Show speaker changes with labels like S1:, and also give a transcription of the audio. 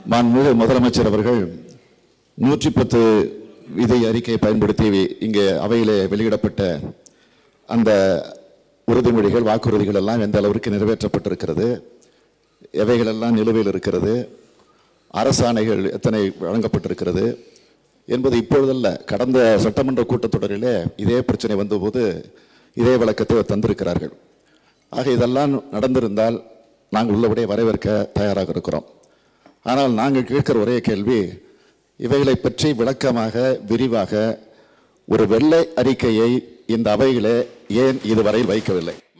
S1: மாண்புமிகு முதலமைச்சர் அவர்கள் நூற்றி பத்து விதை அறிக்கையை பயன்படுத்தி இங்கே அவையிலே வெளியிடப்பட்ட அந்த உறுதிமொழிகள் வாக்குறுதிகள் எல்லாம் எந்த அளவிற்கு நிறைவேற்றப்பட்டிருக்கிறது எவைகளெல்லாம் நிலுவையில் இருக்கிறது அரசாணைகள் எத்தனை வழங்கப்பட்டிருக்கிறது என்பது இப்பொழுதல்ல கடந்த சட்டமன்ற கூட்டத்தொடரிலே இதே பிரச்சனை வந்தபோது இதே விளக்கத்தை தந்திருக்கிறார்கள் ஆக இதெல்லாம் நடந்திருந்தால் நாங்கள் உள்ளபடியே வரவேற்க தயாராக இருக்கிறோம் ஆனால் நாங்கள் கேட்கிற ஒரே கேள்வி இவைகளை பற்றி விளக்கமாக விரிவாக ஒரு வெள்ளை அறிக்கையை இந்த அவையிலே ஏன் இதுவரை வைக்கவில்லை